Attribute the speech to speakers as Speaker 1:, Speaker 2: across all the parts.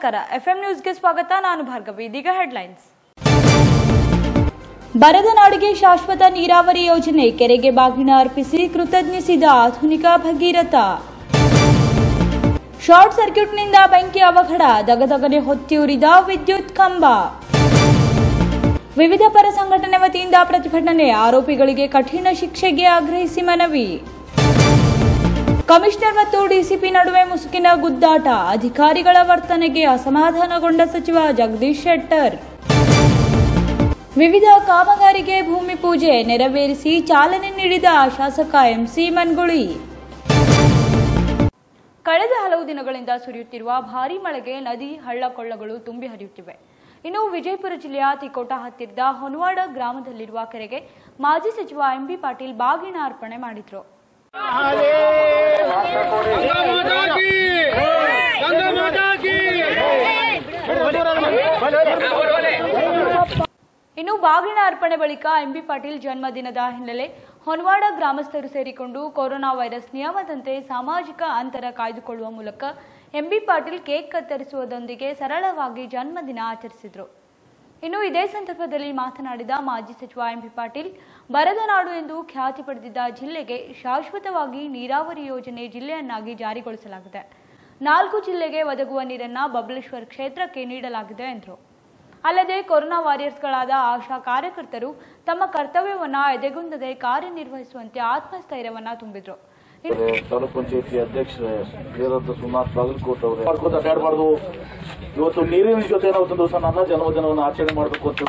Speaker 1: ನಮಸ್ಕಾರ ಎಫ್ಎಂ ನ್ಯೂಸ್ಗೆ ಸ್ವಾಗತ ನಾನು ಭಾರ್ಗವಿ ಇದೀಗ ಹೆಡ್ಲೈನ್ಸ್ ಬರದ ನಾಡಿಗೆ ಶಾಶ್ವತ ನೀರಾವರಿ ಯೋಜನೆ ಕೆರೆಗೆ ಬಾಗಿನ ಅರ್ಪಿಸಿ ಕೃತಜ್ಞಿಸಿದ ಆಧುನಿಕ ಭಗೀರಥ ಶಾರ್ಟ್ ಸರ್ಕ್ಯೂಟ್ನಿಂದ ಬೆಂಕಿ ಅವಘಡ ದಗದಗನೆ ಹೊತ್ತಿ ಉರಿದ ವಿದ್ಯುತ್ ಕಂಬ ವಿವಿಧ ಪರ ಸಂಘಟನೆ ವತಿಯಿಂದ ಪ್ರತಿಭಟನೆ ಆರೋಪಿಗಳಿಗೆ ಕಠಿಣ ಶಿಕ್ಷೆಗೆ ಆಗ್ರಹಿಸಿ ಮನವಿ ಕಮಿಷನರ್ ಮತ್ತು ಡಿಸಿಪಿ ನಡುವೆ ಮುಸುಕಿನ ಗುದ್ದಾಟ ಅಧಿಕಾರಿಗಳ ವರ್ತನೆಗೆ ಅಸಮಾಧಾನಗೊಂಡ ಸಚಿವ ಜಗದೀಶ್ ಶೆಟ್ಟರ್ ವಿವಿಧ ಕಾಮಗಾರಿಗೆ ಭೂಮಿ ಪೂಜೆ ನೆರವೇರಿಸಿ ಚಾಲನೆ ನೀಡಿದ ಶಾಸಕ ಎಂಸಿ ಮನ್ಗುಳಿ ಕಳೆದ ಹಲವು ದಿನಗಳಿಂದ ಸುರಿಯುತ್ತಿರುವ ಭಾರೀ ಮಳೆಗೆ ನದಿ ಹಳ್ಳ ಕೊಳ್ಳಗಳು ತುಂಬಿ ಹರಿಯುತ್ತಿವೆ ಇನ್ನು ವಿಜಯಪುರ ಜಿಲ್ಲೆಯ ತಿಕೋಟ ಹತ್ತಿರದ ಹೊನವಾಡ ಗ್ರಾಮದಲ್ಲಿರುವ ಕೆರೆಗೆ ಮಾಜಿ ಸಚಿವ ಎಂಬಿ ಪಾಟೀಲ್ ಬಾಗಿನ ಅರ್ಪಣೆ ಮಾಡಿದ್ರು ಇನ್ನು ಬಾಗಿನ ಅರ್ಪಣೆ ಬಳಿಕ ಎಂಬಿ ಪಾಟೀಲ್ ಜನ್ಮದಿನದ ಹಿನ್ನೆಲೆ ಹೊನವಾಡ ಗ್ರಾಮಸ್ಥರು ಸೇರಿಕೊಂಡು ಕೊರೋನಾ ವೈರಸ್ ನಿಯಮದಂತೆ ಸಾಮಾಜಿಕ ಅಂತರ ಕಾಯ್ದುಕೊಳ್ಳುವ ಮೂಲಕ ಎಂಬಿ ಪಾಟೀಲ್ ಕೇಕ್ ಕತ್ತರಿಸುವುದರೊಂದಿಗೆ ಸರಳವಾಗಿ ಜನ್ಮದಿನ ಆಚರಿಸಿದರು ಇನ್ನು ಇದೇ ಸಂದರ್ಭದಲ್ಲಿ ಮಾತನಾಡಿದ ಮಾಜಿ ಸಚಿವ ಎಂಬಿ ಪಾಟೀಲ್ ಬರದ ನಾಡು ಎಂದು ಖ್ಯಾತಿ ಪಡೆದಿದ್ದ ಜಿಲ್ಲೆಗೆ ಶಾಶ್ವತವಾಗಿ ನೀರಾವರಿ ಯೋಜನೆ ಜಿಲ್ಲೆಯನ್ನಾಗಿ ಜಾರಿಗೊಳಿಸಲಾಗಿದೆ ನಾಲ್ಕು ಜಿಲ್ಲೆಗೆ ಒದಗುವ ನೀರನ್ನ ಬಬಲೇಶ್ವರ್ ಕ್ಷೇತ್ರಕ್ಕೆ ನೀಡಲಾಗಿದೆ ಎಂದರು ಅಲ್ಲದೆ ಕೊರೋನಾ ವಾರಿಯರ್ಸ್ಗಳಾದ ಆಶಾ ಕಾರ್ಯಕರ್ತರು ತಮ್ಮ ಕರ್ತವ್ಯವನ್ನ ಎದೆಗುಂದದೆ ಕಾರ್ಯನಿರ್ವಹಿಸುವಂತೆ ಆತ್ಮಸ್ಥೈರ್ಯವನ್ನ ತುಂಬಿದ್ರು ಇನ್ನು
Speaker 2: ತಾಲೂಕ್ ಪಂಚಾಯತಿ ಅಧ್ಯಕ್ಷರೇ ಶ್ರೀರಂತ ಸುಮಾರ್ ಬಾಗಲಕೋಟ್ ಅವರೇ ಮಾಡ್ಕೊಂಡು ಅಡ್ಡಾಡಬಾರ್ದು ಇವತ್ತು ನೀರಿನ ಜೊತೆ ನಾವು ಒಂದು ದಿವಸ ನನ್ನ ಜನ್ಮದಿನವನ್ನು ಆಚರಣೆ ಮಾಡಬೇಕು ಅಂತ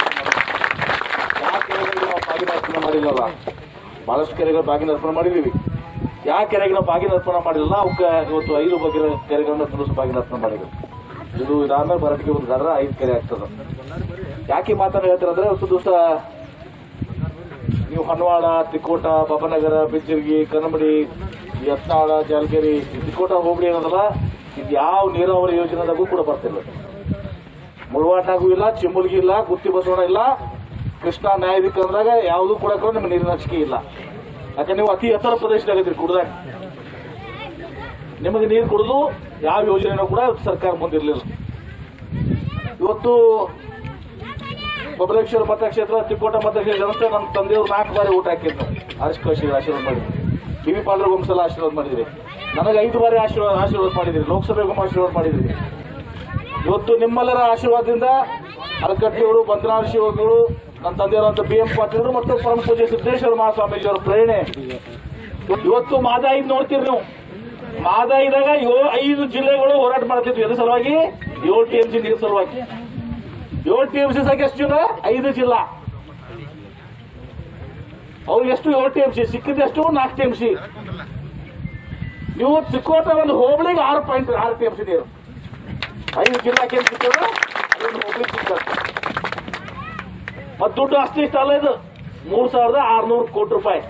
Speaker 2: ಯಾವ ಕೆರೆಗಳಿಗೆ ನಾವು ಬಾಗಿನ ಅರ್ಪಣೆ ಮಾಡಿಲ್ಲಲ್ಲ ಬಹಳಷ್ಟು ಕೆರೆಗಳು ಬಾಗಿನ ಅರ್ಪಣೆ ಮಾಡಿದೀವಿ ಯಾವ ಕೆರೆಗೆ ನಾವು ಬಾಗಿನ ಅರ್ಪಣೆ ಮಾಡಿಲ್ಲ ಅವಕ್ಕೆ ಇವತ್ತು ಐದು ಬಗೆಯ ಕೆರೆಗಳನ್ನ ಒಂದು ದಿವಸ ಬಾಗಿನ ಅರ್ಪಣೆ ಮಾಡಿದ್ವಿ ಇದು ಇದಾದ್ಮೇಲೆ ಬರಟಿಗೆ ಒಂದು ಗಡ್ರ ಐದು ಕೆರೆ ಆಗ್ತದೆ ಯಾಕೆ ಈ ಮಾತನ್ನ ಹೇಳ್ತಾರೆ ಅಂದ್ರೆ ಒಂದು ದಿವಸ ನೀವು ಹೊನ್ನವಾಡ ತಿಕೋಟ ಬಾಬನಗರ ಬಿಜ್ಜರ್ಗಿ ಕನ್ನಂಬಡಿ ಯತ್ನಾಳ ಜಾಲಗೇರಿ ತಿಕೋಟ ಹೋಬಳಿ ಏನದಲ್ಲ ಇದು ಯಾವ ನೀರಾವರಿ ಯೋಜನೆದಾಗೂ ಕೂಡ ಬರ್ತಿಲ್ಲ ಮುಳವಾಡ್ನಾಗೂ ಇಲ್ಲ ಚಿಮ್ಮಲ್ಗಿ ಇಲ್ಲ ಗುತ್ತಿ ಬಸವಣ ಇಲ್ಲ ಕೃಷ್ಣಾ ನ್ಯಾಯದಿಕ್ಕ ಅಂದಾಗ ಯಾವುದೂ ಕೂಡ ಕೂಡ ನಿಮ್ಗೆ ನೀರಿನ ಹಂಚಿಕೆ ಇಲ್ಲ ಯಾಕಂದ್ರೆ ನೀವು ಅತಿ ಎತ್ತರ ಪ್ರದೇಶದಾಗತ್ರಿ ಕುಡ್ದಾಗ ನಿಮಗೆ ನೀರು ಕುಡಿದು ಯಾವ ಯೋಜನೆನೂ ಕೂಡ ಇವತ್ತು ಸರ್ಕಾರ ಮುಂದಿರಲಿಲ್ಲ ಇವತ್ತು ಬಬಲೇಶ್ವರ ಮತಕ್ಷೇತ್ರ ತಿಕ್ಕೋಟ ಮತಕ್ಷೇತ್ರ ಅಂತ ನಮ್ಮ ತಂದೆಯವರು ನಾಲ್ಕು ಬಾರಿ ಊಟ ಹಾಕಿದ್ರು ಆರಿಸ್ ಕಳಿಸಿ ಆಶೀರ್ವಾದ ಮಾಡಿ ಬಿ ವಿ ಪಾಂಡ್ರ ಒಂದ್ಸಲ ಆಶೀರ್ವಾದ ಮಾಡಿದ್ರಿ ನನಗೆ ಐದು ಬಾರಿ ಆಶೀರ್ವಾದ ಆಶೀರ್ವಾದ ಮಾಡಿದ್ರಿ ಲೋಕಸಭೆಗೂ ಆಶೀರ್ವಾದ ಮಾಡಿದ್ರಿ ಇವತ್ತು ನಿಮ್ಮೆಲ್ಲರ ಆಶೀರ್ವಾದದಿಂದ ಅರಕಟ್ಟಿಯವರು ಬಂದನಾಥ ಶಿವಗಳು ನನ್ನ ತಂದೆಯವರಂತ ಬಿ ಎಂ ಪಾಟೀಲ್ ಮತ್ತು ಪರಮ ಪೂಜೆ ಸಿದ್ದೇಶ್ವರ ಮಹಾಸ್ವಾಮೀಜಿಯವರ ಪ್ರೇರಣೆ ಇವತ್ತು ಮಾದಾಯಿ ನೋಡ್ತೀರಿ ನೀವು ಮಾದಾಯಿದಾಗ ಏಳು ಐದು ಜಿಲ್ಲೆಗಳು ಹೋರಾಟ ಮಾಡ್ತಿದ್ವಿ ಅದ್ರ ಸಲುವಾಗಿ ಏಳು ಟಿ ಎಂ ಸಿ ನೀರು ಸಲುವಾಗಿ ಏಳು ಟಿ ಎಂ ಸಿ ಸಂಖ್ಯೆ ಎಷ್ಟು ಜನ ಐದು ಜಿಲ್ಲಾ ಅವ್ರಿಗೆ ಎಷ್ಟು ಏಳು ಟಿ ಎಂ ಸಿ ಸಿಕ್ಕಿದೆಷ್ಟು ನಾಲ್ಕು ಟಿ ಎಂ ಸಿ ನೀವು ತಿಕ್ಕೋಟ ಒಂದು ಹೋಬಳಿಗೆ ಆರು ಪಾಯಿಂಟ್ ಆರು ಟಿ ಎಂ ಸಿ ನೀರು ಐದು ಜಿಲ್ಲಾಕ್ಕೆ ಏನ್ ಸಿಕ್ಕದ ಅದೊಂದು ಹೋಗ್ಲಿಕ್ಕೆ ಸಿಕ್ಕದ ಮತ್ತು ದುಡ್ಡು ಅಷ್ಟು ಇಷ್ಟ ಅಲ್ಲ ಇದು ಮೂರ್ ಸಾವಿರದ ಆರ್ನೂರು ಕೋಟಿ ರೂಪಾಯಿ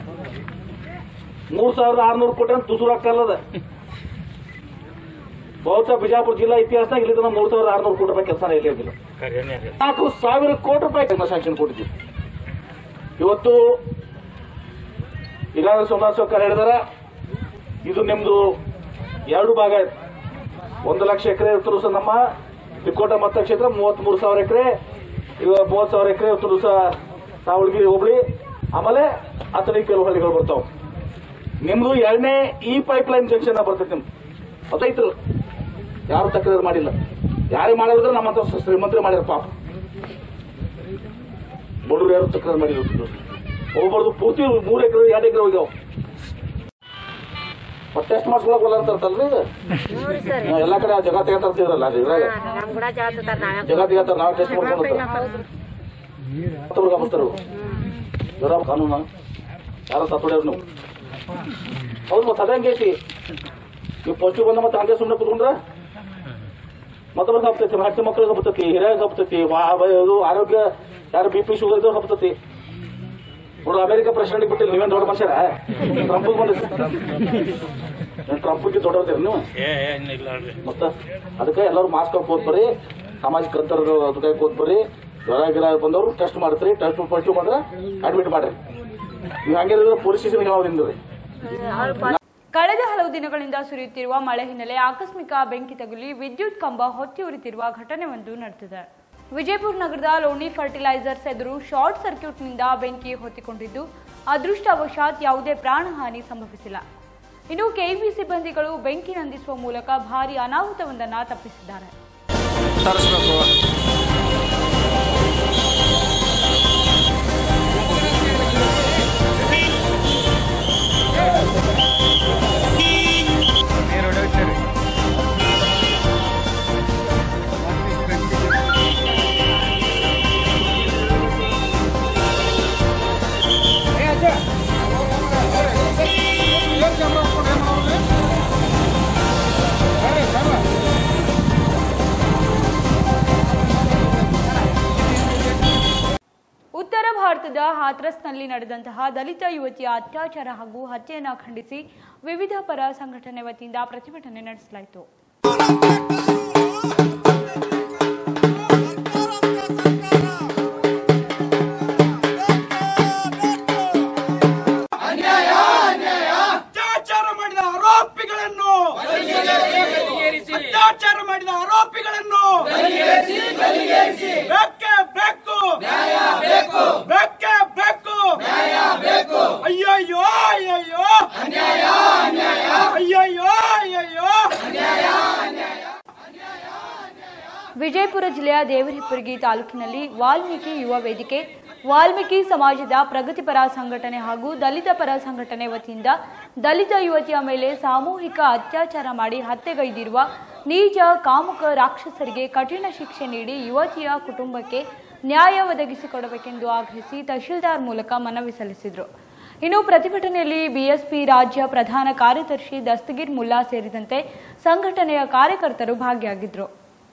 Speaker 2: ಮೂರ್ ಸಾವಿರದ ಆರ್ನೂರು ಕೋಟಿ ಅಂತ ತುಸು ರೊಕ್ಕ ಅಲ್ಲದ ಬಹುತೇಕ ಬಿಜಾಪುರ ಜಿಲ್ಲಾ ಇತಿಹಾಸದಾಗ ಇಲ್ಲಿ ತನಕ ಮೂರ್ ಸಾವಿರದ ಆರ್ನೂರು ಕೋಟಿ ರೂಪಾಯಿ ಕೆಲಸ ಇಲ್ಲಿ ಆಗಿಲ್ಲ ನಾಲ್ಕು ಸಾವಿರ ಕೋಟಿ ರೂಪಾಯಿ ಸ್ಯಾಂಕ್ಷನ್ ಕೊಟ್ಟಿದ್ವಿ ಇವತ್ತು ಈಗಾಗಲೇ ಸೋಮನಾಥ್ ಸರ್ಕಾರ ಹೇಳಿದಾರ ಇದು ನಿಮ್ದು ಎರಡು ಭಾಗ ಇದೆ. ಒಂದು ಲಕ್ಷ ಎಕರೆ ಉತ್ತರ ಸಹ ನಮ್ಮ ತಿಕ್ಕೋಟ ಮತಕ್ಷೇತ್ರ ಮೂವತ್ತ್ ಮೂರು ಸಾವಿರ ಎಕರೆ ಇವಾಗ ಮೂವತ್ತು ಸಾವಿರ ಎಕರೆ ಉತ್ತರ ಸಹ ಸಾವಳಗಿರಿ ಹೋಬಳಿ ಆಮೇಲೆ ಹತ್ತನೇ ಕೆಲವು ಹಳ್ಳಿಗಳು ಬರ್ತಾವ ನಿಮ್ದು ಎರಡನೇ ಈ ಪೈಪ್ ಲೈನ್ ಜಂಕ್ಷನ್ ಬರ್ತೈತೆ ನಿಮ್ದು ಗೊತ್ತೈತ್ರಲ್ಲ ಯಾರು ತಕರಾರು ಮಾಡಿಲ್ಲ ಯಾರೇ ಮಾಡಿದ್ರೆ ನಮ್ಮಂತ ಶ್ರೀಮಂತರೇ ಮಾಡ್ಯಾರ ಪಾಪ ಬಡವ್ರು ಯಾರು ತಕರಾರು ಮಾಡಿಲ್ಲ ಒಬ್ಬರದು ಪೂರ್ತಿ ಮೂರು ಎಕರೆ ಎರಡು ಎಕರೆ ಹೋಗ್ಯಾವ ಮತ್ತೆ ಟೆಸ್ಟ್ ಮಾಡ್ಕೊಳಕ್ ಬಲ್ಲ ಅಂತಾರಲ್ರಿ ಇದು
Speaker 3: ನೋಡ್ರಿ ಸರ್
Speaker 2: ನಾವ್ ಎಲ್ಲಾ ಕಡೆ ಜಗ ತೆಗತಾರ್ತಿದ್ರಲ್ಲ ಅದು ಇದ್ರಾಗ
Speaker 3: ನಮ್ ಕೂಡ ಜಾತತಾರ ನಾವ್
Speaker 2: ಜಗ ತೆಗತಾರ ನಾವು ಟೆಸ್ಟ್ ಮಾಡ್ಕೊಂಡು ಗಮನಿಸ್ತಾರ ಜರ ಕಾನೂನ ಯಾರ ತತ್ತೊಡ್ಯಾರ ನೀವು ಹೌದು ಮತ್ತೆ ಅದಂಗೆ ಐತಿ ನೀವು ಪೋಸ್ಟಿಗೆ ಬಂದ ಮತ್ತೆ ಹಂಗೆ ಸುಮ್ಮನೆ ಕುತ್ಕೊಂಡ್ರ ಮತ್ತೊಬ್ಬರಿಗೆ ಹಬ್ತೈತಿ ಹಟ್ಟಿ ಮಕ್ಕಳಿಗೆ ಹಬ್ತೈತಿ ಹಿರಿಯಾಗ ಹಬ್ತೈತಿ ವಾ- ವ- ಇದು ಆರೋಗ್ಯ ಯಾರು ಬಿ ಪಿ ಶುಗರ್ ಇದ್ದವ್ರು ಹಬ್ತೈತಿ ನೋಡು ಅಮೆರಿಕ ಪ್ರೆಸಿಡೆಂಟ್ ಬಿಟ್ಟಿಲ್ಲ ನೀವೇನ್ ದೊಡ್ಡ ಮನುಷ್ಯರ ಟ್ರಂಪ್ ಬಂದಿತ್ತು ಟ್ರಂಪ್ಗೆ ದೊಡ್ಡವ್ತೀರಿ ನೀವು ಮತ್ತ ಅದಕ್ಕೆ ಎಲ್ಲರೂ ಮಾಸ್ಕ್ ಹಾಕೋದ್ ಬರ್ರಿ ಸಾಮಾಜಿಕ ಅಂತರ ಅದಕ್ಕೆ ಕೂತ್ ಬರ್ರಿ ಜ್ವರ ಗಿರ ಬಂದವರು ಟೆಸ್ಟ್ ಮಾಡ್ತೀರಿ ಟೆಸ್ಟ್ ಫಸ್ಟ್ ಮಾಡಿದ್ರೆ ಅಡ್ಮಿಟ್ ಮಾಡ್ರಿ ನೀವು ಹಂಗೆ ಪೊಲೀಸ್ ಸ್ಟೇಷನ್ಗೆ ಯಾವ್ದು ರೀ
Speaker 1: ಕಳೆದ ಹಲವು ದಿನಗಳಿಂದ ಸುರಿಯುತ್ತಿರುವ ಮಳೆ ಹಿನ್ನೆಲೆ ಆಕಸ್ಮಿಕ ಬೆಂಕಿ ತಗುಲಿ ವಿದ್ಯುತ್ ಕಂಬ ಹೊತ್ತಿ ಉರಿತಿರುವ ಘಟನೆಯೊಂದು ನಡೆದಿದೆ ವಿಜಯಪುರ ನಗರದ ಲೋಣಿ ಫರ್ಟಿಲೈಸರ್ಸ್ ಎದುರು ಶಾರ್ಟ್ ಸರ್ಕ್ಯೂಟ್ನಿಂದ ಬೆಂಕಿ ಹೊತ್ತಿಕೊಂಡಿದ್ದು ಅದೃಷ್ಟವಶಾತ್ ಯಾವುದೇ ಪ್ರಾಣಹಾನಿ ಸಂಭವಿಸಿಲ್ಲ ಇನ್ನು ಕೆಇಬಿ ಸಿಬ್ಬಂದಿಗಳು ಬೆಂಕಿ ನಂದಿಸುವ ಮೂಲಕ ಭಾರೀ ಅನಾಹುತವೊಂದನ್ನು ತಪ್ಪಿಸಿದ್ದಾರೆ
Speaker 4: ತರಿಸ್ಬೇಕು ನೀರು ಹೊಡೆಯುತ್ತೀರಿ
Speaker 1: ಉತ್ತರ ಭಾರತದ ಹಾಥ್ರಸ್ನಲ್ಲಿ ನಡೆದಂತಹ ದಲಿತ ಯುವತಿಯ ಅತ್ಯಾಚಾರ ಹಾಗೂ ಹತ್ಯೆಯನ್ನು ಖಂಡಿಸಿ ವಿವಿಧ ಪರ ಸಂಘಟನೆ ವತಿಯಿಂದ ಪ್ರತಿಭಟನೆ ನಡೆಸಲಾಯಿತು
Speaker 5: ಅತ್ಯಾಚಾರ ಮಾಡಿದ ಆರೋಪಿಗಳನ್ನು ಅತ್ಯಾಚಾರ ಮಾಡಿದ ಆರೋಪಿಗಳನ್ನು ಬೇಕೇ ಬೇಕು ಬೇಕೇ ಬೇಕು ಅಯ್ಯಯ್ಯೋ ಅಯ್ಯಯ್ಯೋ ಅಯ್ಯಯ್ಯೋ ಅಯ್ಯಯ್ಯೋ
Speaker 1: ವಿಜಯಪುರ ಜಿಲ್ಲೆಯ ದೇವರಿಪುರಗಿ ತಾಲೂಕಿನಲ್ಲಿ ವಾಲ್ಮೀಕಿ ಯುವ ವೇದಿಕೆ ವಾಲ್ಮೀಕಿ ಸಮಾಜದ ಪ್ರಗತಿಪರ ಸಂಘಟನೆ ಹಾಗೂ ದಲಿತ ಪರ ಸಂಘಟನೆ ವತಿಯಿಂದ ದಲಿತ ಯುವತಿಯ ಮೇಲೆ ಸಾಮೂಹಿಕ ಅತ್ಯಾಚಾರ ಮಾಡಿ ಹತ್ಯೆಗೈದಿರುವ ನೀಚ ಕಾಮುಕ ರಾಕ್ಷಸರಿಗೆ ಕಠಿಣ ಶಿಕ್ಷೆ ನೀಡಿ ಯುವತಿಯ ಕುಟುಂಬಕ್ಕೆ ನ್ಯಾಯ ಒದಗಿಸಿಕೊಡಬೇಕೆಂದು ಆಗ್ರಹಿಸಿ ತಹಶೀಲ್ದಾರ್ ಮೂಲಕ ಮನವಿ ಸಲ್ಲಿಸಿದರು ಇನ್ನು ಪ್ರತಿಭಟನೆಯಲ್ಲಿ ಬಿಎಸ್ಪಿ ರಾಜ್ಯ ಪ್ರಧಾನ ಕಾರ್ಯದರ್ಶಿ ದಸ್ತಗೀರ್ ಮುಲ್ಲಾ ಸೇರಿದಂತೆ ಸಂಘಟನೆಯ ಕಾರ್ಯಕರ್ತರು ಭಾಗಿಯಾಗಿದ್ದರು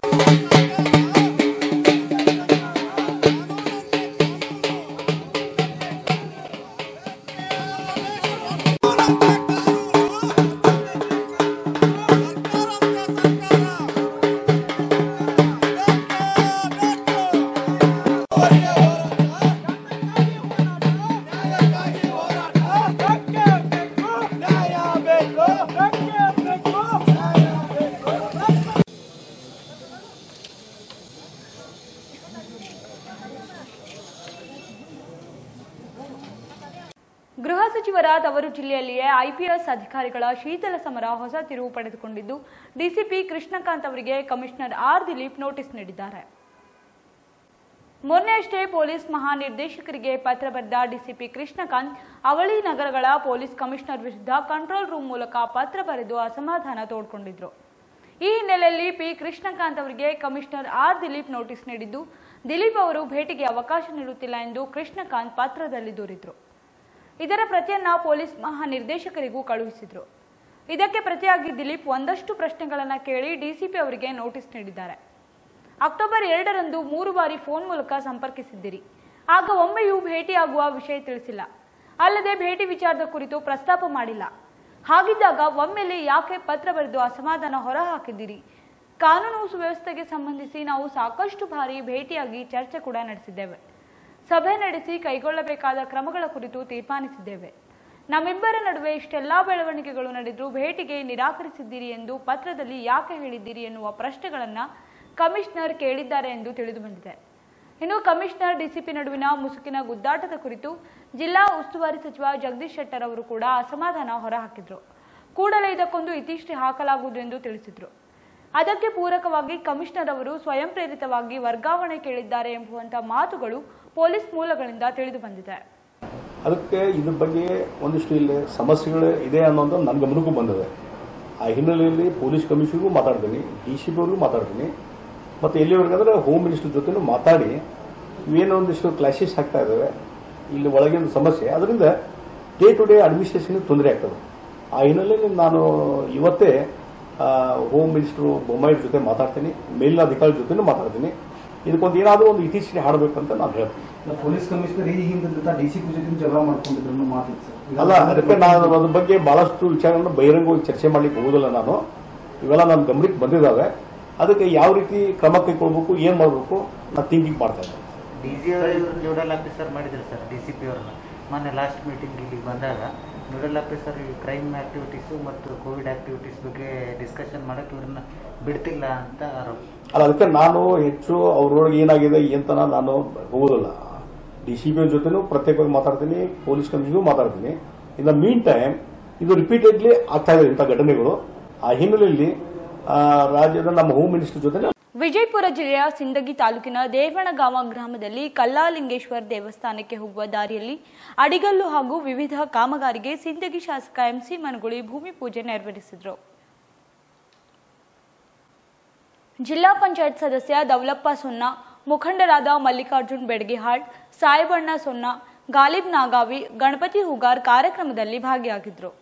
Speaker 5: ಬೇಕೇ ಬೇಕು ನ್ಯಾಯ ಬೇಕು ಬೇಕೇ ಬೇಕು
Speaker 1: ಗೃಹ ಸಚಿವರ ತವರು ಜಿಲ್ಲೆಯಲ್ಲಿಯೇ ಐಪಿಎಸ್ ಅಧಿಕಾರಿಗಳ ಶೀತಲ ಸಮರ ಹೊಸ ತಿರುವು ಪಡೆದುಕೊಂಡಿದ್ದು ಡಿಸಿಪಿ ಕೃಷ್ಣಕಾಂತ್ ಅವರಿಗೆ ಕಮಿಷನರ್ ಆರ್ ದಿಲೀಪ್ ನೋಟಿಸ್ ನೀಡಿದ್ದಾರೆ ಮೊನ್ನೆಯಷ್ಟೇ ಪೊಲೀಸ್ ಮಹಾನಿರ್ದೇಶಕರಿಗೆ ಪತ್ರ ಬರೆದ ಡಿಸಿಪಿ ಕೃಷ್ಣಕಾಂತ್ ಅವಳಿ ನಗರಗಳ ಪೊಲೀಸ್ ಕಮಿಷನರ್ ವಿರುದ್ಧ ಕಂಟ್ರೋಲ್ ರೂಮ್ ಮೂಲಕ ಪತ್ರ ಬರೆದು ಅಸಮಾಧಾನ ತೋಡ್ಕೊಂಡಿದ್ರು ಈ ಹಿನ್ನೆಲೆಯಲ್ಲಿ ಪಿ ಕೃಷ್ಣಕಾಂತ್ ಅವರಿಗೆ ಕಮಿಷನರ್ ಆರ್ ದಿಲೀಪ್ ನೋಟಿಸ್ ನೀಡಿದ್ದು ದಿಲೀಪ್ ಅವರು ಭೇಟಿಗೆ ಅವಕಾಶ ನೀಡುತ್ತಿಲ್ಲ ಎಂದು ಕೃಷ್ಣಕಾಂತ್ ಪತ್ರದಲ್ಲಿ ದೂರಿದ್ರು ಇದರ ಪ್ರತಿಯನ್ನ ಪೊಲೀಸ್ ಮಹಾನಿರ್ದೇಶಕರಿಗೂ ಕಳುಹಿಸಿದ್ರು ಇದಕ್ಕೆ ಪ್ರತಿಯಾಗಿ ದಿಲೀಪ್ ಒಂದಷ್ಟು ಪ್ರಶ್ನೆಗಳನ್ನು ಕೇಳಿ ಡಿಸಿಪಿ ಅವರಿಗೆ ನೋಟಿಸ್ ನೀಡಿದ್ದಾರೆ ಅಕ್ಟೋಬರ್ ಎರಡರಂದು ಮೂರು ಬಾರಿ ಫೋನ್ ಮೂಲಕ ಸಂಪರ್ಕಿಸಿದ್ದಿರಿ ಆಗ ಒಮ್ಮೆಯೂ ಭೇಟಿಯಾಗುವ ವಿಷಯ ತಿಳಿಸಿಲ್ಲ ಅಲ್ಲದೆ ಭೇಟಿ ವಿಚಾರದ ಕುರಿತು ಪ್ರಸ್ತಾಪ ಮಾಡಿಲ್ಲ ಹಾಗಿದ್ದಾಗ ಒಮ್ಮೆಲೆ ಯಾಕೆ ಪತ್ರ ಬರೆದು ಅಸಮಾಧಾನ ಹೊರಹಾಕಿದ್ದೀರಿ ಕಾನೂನು ಸುವ್ಯವಸ್ಥೆಗೆ ಸಂಬಂಧಿಸಿ ನಾವು ಸಾಕಷ್ಟು ಬಾರಿ ಭೇಟಿಯಾಗಿ ಚರ್ಚೆ ಕೂಡ ನಡೆಸಿದ್ದೇವೆ ಸಭೆ ನಡೆಸಿ ಕೈಗೊಳ್ಳಬೇಕಾದ ಕ್ರಮಗಳ ಕುರಿತು ತೀರ್ಮಾನಿಸಿದ್ದೇವೆ ನಮ್ಮಿಬ್ಬರ ನಡುವೆ ಇಷ್ಟೆಲ್ಲಾ ಬೆಳವಣಿಗೆಗಳು ನಡೆದರೂ ಭೇಟಿಗೆ ನಿರಾಕರಿಸಿದ್ದೀರಿ ಎಂದು ಪತ್ರದಲ್ಲಿ ಯಾಕೆ ಹೇಳಿದ್ದೀರಿ ಎನ್ನುವ ಪ್ರಶ್ನೆಗಳನ್ನ ಕಮಿಷನರ್ ಕೇಳಿದ್ದಾರೆ ಎಂದು ತಿಳಿದು ಬಂದಿದೆ ಇನ್ನು ಕಮಿಷನರ್ ಡಿಸಿಪಿ ನಡುವಿನ ಮುಸುಕಿನ ಗುದ್ದಾಟದ ಕುರಿತು ಜಿಲ್ಲಾ ಉಸ್ತುವಾರಿ ಸಚಿವ ಜಗದೀಶ್ ಶೆಟ್ಟರ್ ಅವರು ಕೂಡ ಅಸಮಾಧಾನ ಹೊರಹಾಕಿದ್ರು ಕೂಡಲೇ ಇದಕ್ಕೊಂದು ಇತಿಶ್ರೀ ಹಾಕಲಾಗುವುದು ಎಂದು ತಿಳಿಸಿದ್ರು ಅದಕ್ಕೆ ಪೂರಕವಾಗಿ ಕಮಿಷನರ್ ಅವರು ಸ್ವಯಂ ಪ್ರೇರಿತವಾಗಿ ವರ್ಗಾವಣೆ ಕೇಳಿದ್ದಾರೆ ಎಂಬುವಂತ ಮಾತುಗಳು ಪೊಲೀಸ್ ಮೂಲಗಳಿಂದ ತಿಳಿದು ಬಂದಿದೆ
Speaker 6: ಅದಕ್ಕೆ ಇದ್ರ ಬಗ್ಗೆ ಒಂದಿಷ್ಟು ಇಲ್ಲಿ ಸಮಸ್ಯೆಗಳು ಇದೆ ಅನ್ನೋದು ನನ್ನ ಗಮನಕ್ಕೂ ಬಂದಿದೆ ಆ ಹಿನ್ನೆಲೆಯಲ್ಲಿ ಪೊಲೀಸ್ ಕಮಿಷನ್ಗೂ ಮಾತಾಡ್ತೀನಿ ಡಿ ಸಿ ಪಿ ಅವ್ರಿಗೂ ಮಾತಾಡ್ತೀನಿ ಮತ್ತು ಎಲ್ಲಿವರೆಗಂದ್ರೆ ಹೋಮ್ ಮಿನಿಸ್ಟರ್ ಜೊತೆನೂ ಮಾತಾಡಿ ಇವೇನೋ ಒಂದಿಷ್ಟು ಕ್ಲಾಶಸ್ ಆಗ್ತಾ ಇದ್ದಾವೆ ಇಲ್ಲಿ ಒಳಗಿನ ಸಮಸ್ಯೆ ಅದರಿಂದ ಡೇ ಟು ಡೇ ಅಡ್ಮಿನಿಸ್ಟ್ರೇಷನ್ಗೆ ತೊಂದರೆ ಆಗ್ತದೆ ಆ ಹಿನ್ನೆಲೆಯಲ್ಲಿ ನಾನು ಇವತ್ತೇ ಆ, ಹೋಮ್ ಮಿನಿಸ್ಟ್ರು ಬೊಮ್ಮಾಯಿ ಜೊತೆ ಮಾತಾಡ್ತೀನಿ ಮೇಲಿನ ಅಧಿಕಾರಿ ಜೊತೆನೂ ಮಾತಾಡ್ತೀನಿ ಇದಕ್ಕೊಂದು ಏನಾದರೂ ಒಂದು ಇತಿಶ್ರೀ ಹಾಡಬೇಕಂತ ನಾನು ಹೇಳ್ತೀನಿ
Speaker 7: ಇಲ್ಲ, ಪೊಲೀಸ್ ಕಮಿಷನರ್ ಈ ಹಿಂದೆ ಡಿ ಸಿ ಪಿ ಜೊತೆ ಜಗಳ ಮಾಡ್ಕೊಂಡಿದ್ರು ಅನ್ನೋ ಮಾತಿತ್ತು ಸರ್. ಈಗ
Speaker 6: ಅಲ್ಲ ಅದಕ್ಕೆ ನಾನು ಅದ್ರ ಬಗ್ಗೆ ಬಹಳಷ್ಟು ವಿಚಾರಗಳನ್ನ ಬಹಿರಂಗವಾಗಿ ಚರ್ಚೆ ಮಾಡ್ಲಿಕ್ಕೆ ಹೋಗೋದಿಲ್ಲ ನಾನು ಇವೆಲ್ಲ ನನ್ನ ಗಮನಕ್ಕೆ ಬಂದಿದ್ದಾವೆ ಅದಕ್ಕೆ ಯಾವ ರೀತಿ ಕ್ರಮ ಕೈಗೊಳ್ಬೇಕು ಏನ್ ಮಾಡಬೇಕು ನಾನು ಥಿಂಕಿಂಗ್ ಮಾಡ್ತಾ ಇದ್ದೇನೆ
Speaker 8: ಡಿ ಸಿ ಅವರು ನೋಡಲ್ ಆಫೀಸರ್ ಮಾಡಿದ್ರು ಸರ್ ಡಿ ಸಿ ಪಿ ಅವ್ರನ್ನ ಮೊನ್ನೆ ಲಾಸ್ಟ್ ಮೀಟಿಂಗ್ ಇಲ್ಲಿಗೆ ಬಂದಾಗ ನೋಡಲ್ ಆಫೀಸರ್ ಈ ಕ್ರೈಮ್ ಆಕ್ಟಿವಿಟೀಸು ಮತ್ತು ಕೋವಿಡ್ ಆಕ್ಟಿವಿಟೀಸ್ ಬಗ್ಗೆ ಡಿಸ್ಕಷನ್ ಮಾಡಕ್ಕೆ ಇವ್ರನ್ನ ಬಿಡ್ತಿಲ್ಲ ಅಂತ ಆರೋಪ
Speaker 6: ಅಲ್ಲ ಅದಕ್ಕೆ ನಾನು ಹೆಚ್ಚು ಅವ್ರೊಳಗೆ ಏನಾಗಿದೆ ಅಂತನ ನಾನು ಹೋಗೋದಿಲ್ಲ ಡಿ ಸಿ ಪಿ ಜೊತೆನೂ ಪ್ರತ್ಯೇಕವಾಗಿ ಮಾತಾಡ್ತೀನಿ ಪೊಲೀಸ್ ಕಮಿಷನ್ಗೂ ಮಾತಾಡ್ತೀನಿ ಇನ್ ದ ಮೀನ್ ಟೈಮ್ ಇದು ರಿಪೀಟೆಡ್ಲಿ ಆಗ್ತಾ ಇದೆ ಇಂಥ ಘಟನೆಗಳು ಆ ಹಿನ್ನೆಲೆಯಲ್ಲಿ ಆ, ರಾಜ್ಯದ ನಮ್ಮ ಹೋಮ್ ಮಿನಿಸ್ಟರ್ ಜೊತೆ
Speaker 1: ವಿಜಯಪುರ ಜಿಲ್ಲೆಯ ಸಿಂದಗಿ ತಾಲೂಕಿನ ದೇವಣಗಾಂವ ಗ್ರಾಮದಲ್ಲಿ ಕಲ್ಲಾಲಿಂಗೇಶ್ವರ ದೇವಸ್ಥಾನಕ್ಕೆ ಹೋಗುವ ದಾರಿಯಲ್ಲಿ ಅಡಿಗಲ್ಲು ಹಾಗೂ ವಿವಿಧ ಕಾಮಗಾರಿಗೆ ಸಿಂದಗಿ ಶಾಸಕ ಎಂಸಿ ಮನಗುಳಿ ಭೂಮಿ ಪೂಜೆ ನೆರವೇರಿಸಿದರು ಜಿಲ್ಲಾ ಪಂಚಾಯತ್ ಸದಸ್ಯ ದೌಲಪ್ಪ ಸೊನ್ನ ಮುಖಂಡರಾದ ಮಲ್ಲಿಕಾರ್ಜುನ್ ಬೆಡಗಿಹಾಳ್ ಸಾಯಬಣ್ಣ ಸೊನ್ನ ಗಾಲಿಬ್ ನಾಗಾವಿ ಗಣಪತಿ ಹೂಗಾರ್ ಕಾರ್ಯಕ್ರಮದಲ್ಲಿ ಭಾಗಿಯಾಗಿದ್ದರು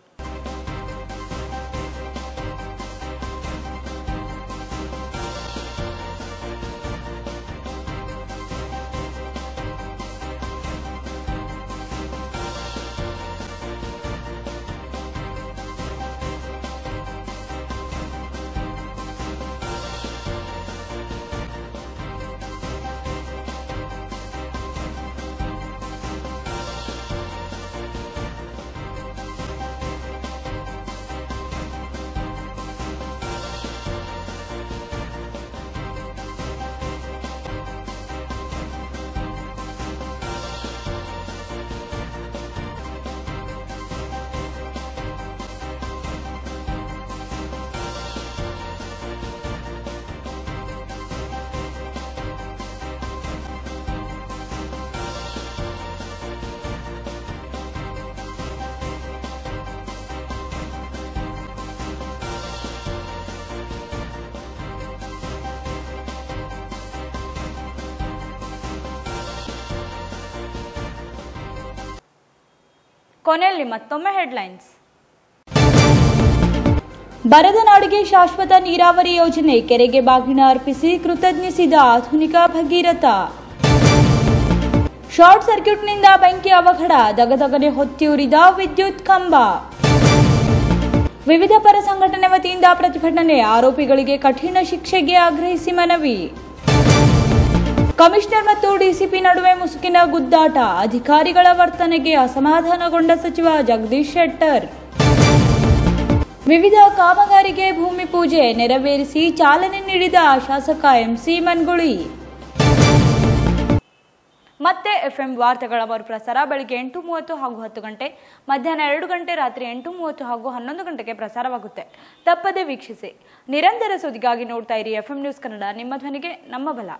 Speaker 1: ಕೊನೆಯಲ್ಲಿ ಮತ್ತೊಮ್ಮೆ ಹೆಡ್ಲೈನ್ಸ್ ಬರದ ನಾಡಿಗೆ ಶಾಶ್ವತ ನೀರಾವರಿ ಯೋಜನೆ ಕೆರೆಗೆ ಬಾಗಿನ ಅರ್ಪಿಸಿ ಕೃತಜ್ಞಿಸಿದ ಆಧುನಿಕ ಭಗೀರಥ ಶಾರ್ಟ್ ಸರ್ಕ್ಯೂಟ್ನಿಂದ ಬೆಂಕಿ ಅವಘಡ ದಗದಗನೆ ಹೊತ್ತಿಯುರಿದ ವಿದ್ಯುತ್ ಕಂಬ ವಿವಿಧ ಪರ ಸಂಘಟನೆ ವತಿಯಿಂದ ಪ್ರತಿಭಟನೆ ಆರೋಪಿಗಳಿಗೆ ಕಠಿಣ ಶಿಕ್ಷೆಗೆ ಆಗ್ರಹಿಸಿ ಮನವಿ ಕಮಿಷನರ್ ಮತ್ತು ಡಿಸಿಪಿ ನಡುವೆ ಮುಸುಕಿನ ಗುದ್ದಾಟ ಅಧಿಕಾರಿಗಳ ವರ್ತನೆಗೆ ಅಸಮಾಧಾನಗೊಂಡ ಸಚಿವ ಜಗದೀಶ್ ಶೆಟ್ಟರ್ ವಿವಿಧ ಕಾಮಗಾರಿಗೆ ಭೂಮಿ ಪೂಜೆ ನೆರವೇರಿಸಿ ಚಾಲನೆ ನೀಡಿದ ಶಾಸಕ ಎಂಸಿ ಮನ್ಗುಳಿ ಮತ್ತೆ ಎಫ್ಎಂ ವಾರ್ತೆಗಳ ಮರುಪ್ರಸಾರ ಬೆಳಿಗ್ಗೆ ಎಂಟು ಮೂವತ್ತು ಹಾಗೂ ಹತ್ತು ಗಂಟೆ ಮಧ್ಯಾಹ್ನ ಎರಡು ಗಂಟೆ ರಾತ್ರಿ ಎಂಟು ಮೂವತ್ತು ಹಾಗೂ ಹನ್ನೊಂದು ಗಂಟೆಗೆ ಪ್ರಸಾರವಾಗುತ್ತೆ ತಪ್ಪದೆ ವೀಕ್ಷಿಸಿ ನಿರಂತರ ಸುದ್ದಿಗಾಗಿ ನೋಡ್ತಾ ಇರಿ ಎಫ್ಎಂ ನ್ಯೂಸ್ ಕನ್ನಡ ನಿಮ್ಮ ಧ್ವನಿಗೆ ನಮ್ಮ ಬಲ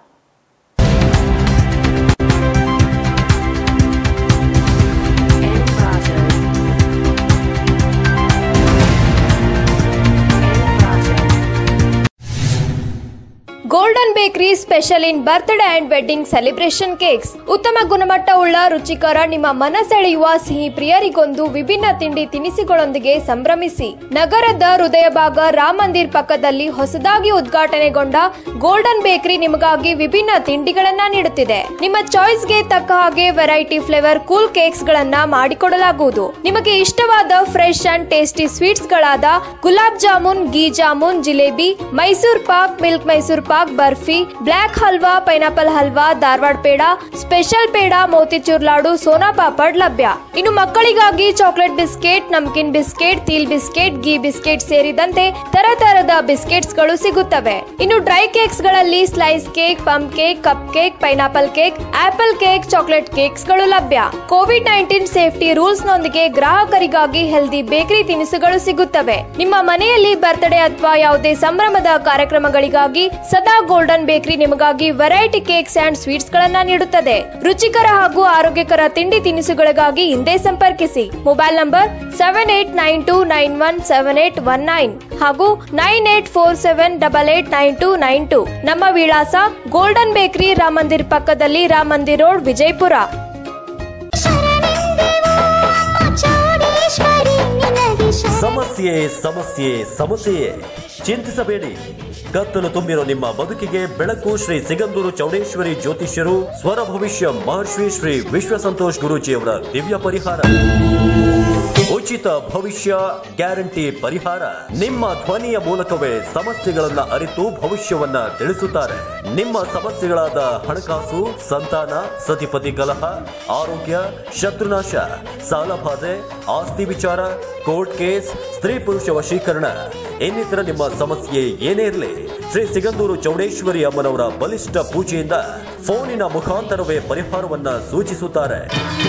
Speaker 9: golden bakery special in birthday and wedding celebration cakes ಉತ್ತಮ ಗುಣಮಟ್ಟವುಳ್ಳ ರುಚಿಕರ ನಿಮ್ಮ ಮನಸೆಳೆಯುವ ಸಿಹಿ ಪ್ರಿಯರಿಗೊಂದು ವಿಭಿನ್ನ ತಿಂಡಿ ತಿನಿಸುಗಳೊಂದಿಗೆ ಸಂಭ್ರಮಿಸಿ ನಗರದ ಹೃದಯ ಭಾಗ ರಾಮ್ ಮಂದಿರ್ ಪಕ್ಕದಲ್ಲಿ ಹೊಸದಾಗಿ ಉದ್ಘಾಟನೆಗೊಂಡ ಗೋಲ್ಡನ್ ಬೇಕರಿ ನಿಮಗಾಗಿ ವಿಭಿನ್ನ ತಿಂಡಿಗಳನ್ನ ನೀಡುತ್ತಿದೆ ನಿಮ್ಮ ಚಾಯ್ಸ್ಗೆ ತಕ್ಕ ಹಾಗೆ ವೆರೈಟಿ ಫ್ಲೇವರ್ ಕೂಲ್ ಕೇಕ್ಸ್ ಗಳನ್ನ ಮಾಡಿಕೊಡಲಾಗುವುದು ನಿಮಗೆ ಇಷ್ಟವಾದ ಫ್ರೆಶ್ ಅಂಡ್ ಟೇಸ್ಟಿ ಸ್ವೀಟ್ಸ್ ಗಳಾದ gulab jamun ghee jamun jalebi Mysore pak milk Mysore pak barfi black halwa pineapple halwa Dharwad peda special peda motichoor laddu sona papad ಲಭ್ಯ ಇನ್ನು ಮಕ್ಕಳಿಗಾಗಿ chocolate biscuit namkeen biscuit til biscuit ghee biscuit ಸೇರಿದಂತೆ ತರತರದ ಬಿಸ್ಕೆಟ್ಸ್ ಗಳು ಸಿಗುತ್ತವೆ ಇನ್ನು ಡ್ರೈ ಕೇಕ್ಸ್ ಗಳಲ್ಲಿ slice cake plum cake cupcake pineapple cake apple cake chocolate cakes ಗಳು ಲಭ್ಯ ಕೋವಿಡ್ ನೈನ್ಟೀನ್ ಸೇಫ್ಟಿ ರೂಲ್ಸ್ ನೊಂದಿಗೆ ಗ್ರಾಹಕರಿಗಾಗಿ ಹೆಲ್ದಿ ಬೇಕರಿ ತಿನಿಸುಗಳು ಸಿಗುತ್ತವೆ ನಿಮ್ಮ ಮನೆಯಲ್ಲಿ ಬರ್ತ್ಡೇ ಅಥವಾ ಯಾವುದೇ ಸಂಭ್ರಮದ ಕಾರ್ಯಕ್ರಮಗಳಿಗಾಗಿ ಸದಾ ಗೋಲ್ಡನ್ ಬೇಕರಿ ನಿಮಗಾಗಿ ವೆರೈಟಿ ಕೇಕ್ಸ್ ಅಂಡ್ ಸ್ವೀಟ್ಸ್ ಗಳನ್ನ ನೀಡುತ್ತದೆ ರುಚಿಕರ ಹಾಗೂ ಆರೋಗ್ಯಕರ ತಿಂಡಿ ತಿನಿಸುಗಳಿಗಾಗಿ ಹಿಂದೆ ಸಂಪರ್ಕಿಸಿ mobile number seven eight nine two nine one seven eight one nine ಹಾಗೂ nine eight four seven double eight nine two nine two ನಮ್ಮ ವಿಳಾಸ ಗೋಲ್ಡನ್ ಬೇಕರಿ ರಾಮ ಮಂದಿರ್ ಪಕ್ಕದಲ್ಲಿ ರಾಮ ಮಂದಿರ್ ರೋಡ್ ವಿಜಯಪುರ
Speaker 10: ಸಮಸ್ಯೆ ಸಮಸ್ಯೆ ಸಮಸ್ಯೆಯೇ ಚಿಂತಿಸಬೇಡಿ ಕತ್ತಲು ತುಂಬಿರೋ ನಿಮ್ಮ ಬದುಕಿಗೆ ಬೆಳಕು ಶ್ರೀ ಸಿಗಂದೂರು ಚೌಡೇಶ್ವರಿ ಜ್ಯೋತಿಷ್ಯರು ಸ್ವರ ಭವಿಷ್ಯ ಮಹರ್ಷಿ ಶ್ರೀ ವಿಶ್ವ ಸಂತೋಷ್ ಗುರೂಜಿಯವರ ದಿವ್ಯ ಪರಿಹಾರ ಉಚಿತ ಭವಿಷ್ಯ ಗ್ಯಾರಂಟಿ ಪರಿಹಾರ ನಿಮ್ಮ ಧ್ವನಿಯ ಮೂಲಕವೇ ಸಮಸ್ಯೆಗಳನ್ನ ಅರಿತು ಭವಿಷ್ಯವನ್ನ ತಿಳಿಸುತ್ತಾರೆ ನಿಮ್ಮ ಸಮಸ್ಯೆಗಳಾದ ಹಣಕಾಸು ಸಂತಾನ ಸತಿಪತಿ ಕಲಹ ಆರೋಗ್ಯ ಶತ್ರುನಾಶ ಸಾಲಬಾಧೆ ಆಸ್ತಿ ವಿಚಾರ ಕೋರ್ಟ್ ಕೇಸ್ ಸ್ತ್ರೀ ಪುರುಷ ವಶೀಕರಣ ಇನ್ನಿತರ ನಿಮ್ಮ ಸಮಸ್ಯೆ ಏನೇ ಇರಲಿ ಶ್ರೀ ಸಿಗಂದೂರು ಚೌಡೇಶ್ವರಿ ಅಮ್ಮನವರ ಬಲಿಷ್ಠ ಪೂಜೆಯಿಂದ ಫೋನಿನ ಮುಖಾಂತರವೇ ಪರಿಹಾರವನ್ನ ಸೂಚಿಸುತ್ತಾರೆ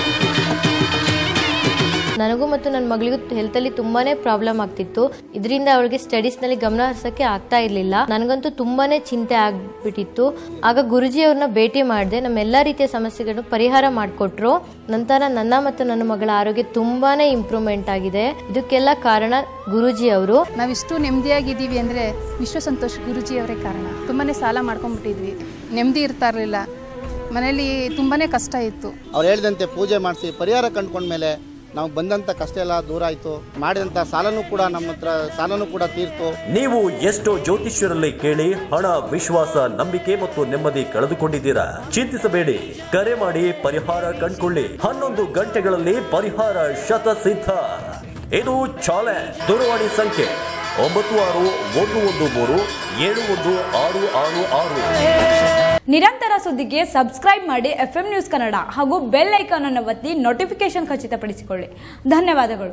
Speaker 11: ನನಗೂ ಮತ್ತು ನನ್ನ ಮಗಳಿಗೂ ಹೆಲ್ತಲ್ಲಿ ತುಂಬಾನೇ ಪ್ರಾಬ್ಲಮ್ ಆಗ್ತಿತ್ತು ಇದರಿಂದ ಅವಳಿಗೆ ಸ್ಟಡೀಸ್ನಲ್ಲಿ ಗಮನ ಹರಿಸೋಕ್ಕೆ ಆಗ್ತಾ ಇರಲಿಲ್ಲ ನನಗಂತೂ ತುಂಬಾನೇ ಚಿಂತೆ ಆಗ್ಬಿಟ್ಟಿತ್ತು ಆಗ ಗುರುಜಿ ಅವ್ರನ್ನ ಭೇಟಿ ಮಾಡಿದೆ ನಮ್ಮೆಲ್ಲ ರೀತಿಯ ಸಮಸ್ಯೆಗಳನ್ನು ಪರಿಹಾರ ಮಾಡಿಕೊಟ್ರು ನಂತರ ನನ್ನ ಮತ್ತು ನನ್ನ ಮಗಳ ಆರೋಗ್ಯ ತುಂಬಾನೇ ಇಂಪ್ರೂವ್ಮೆಂಟ್ ಆಗಿದೆ ಇದಕ್ಕೆಲ್ಲ ಕಾರಣ ಗುರುಜಿ ಅವರು
Speaker 12: ನಾವಿಷ್ಟು ನೆಮ್ಮದಿಯಾಗಿದ್ದೀವಿ ಅಂದರೆ ವಿಶ್ವ ಸಂತೋಷ್ ಗುರುಜಿಯವರೇ ಕಾರಣ ತುಂಬಾ ಸಾಲ ಮಾಡ್ಕೊಂಡ್ಬಿಟ್ಟಿದ್ವಿ ನೆಮ್ಮದಿ ಇರ್ತಾ ಇರಲಿಲ್ಲ ಮನೇಲಿ ತುಂಬಾ ಕಷ್ಟ ಇತ್ತು
Speaker 13: ಅವ್ರು ಹೇಳಿದಂತೆ ಪೂಜೆ ಮಾಡಿಸಿ ಪರಿಹಾರ ಕಂಡ್ಕೊಂಡ್ಮೇಲೆ ನಾವು ಬಂದಂಥ ಕಷ್ಟ ಎಲ್ಲ ದೂರ ಆಯಿತು ಮಾಡಿದಂಥ ಸಾಲನೂ ಕೂಡ ನಮ್ಮ ಹತ್ರ ಸಾಲನೂ ಕೂಡ ತೀರ್ತು
Speaker 10: ನೀವು ಎಷ್ಟೋ ಜ್ಯೋತಿಷ್ಯರಲ್ಲಿ ಕೇಳಿ ಹಣ ವಿಶ್ವಾಸ ನಂಬಿಕೆ ಮತ್ತು ನೆಮ್ಮದಿ ಕಳೆದುಕೊಂಡಿದ್ದೀರಾ ಚಿಂತಿಸಬೇಡಿ ಕರೆ ಮಾಡಿ ಪರಿಹಾರ ಕಂಡುಕೊಳ್ಳಿ ಹನ್ನೊಂದು ಗಂಟೆಗಳಲ್ಲಿ ಪರಿಹಾರ ಶತಸಿದ್ಧ ಇದು ಚಾಲೆಂಜ್ ದೂರವಾಣಿ ಸಂಖ್ಯೆ ಒಂಬತ್ತು ಆರು ಒಂದು ಒಂದು ಮೂರು ಏಳು ಒಂದು ಆರು ಆರು ಆರು
Speaker 1: ನಿರಂತರ ಸುದ್ದಿಗೆ ಸಬ್ಸ್ಕ್ರೈಬ್ ಮಾಡಿ ಎಫ್ ನ್ಯೂಸ್ ಕನ್ನಡ ಹಾಗೂ ಬೆಲ್ ಐಕಾನ್ ಅನ್ನು ಒತ್ತಿ ನೋಟಿಫಿಕೇಶನ್ ಖಚಿತಪಡಿಸಿಕೊಳ್ಳಿ ಧನ್ಯವಾದಗಳು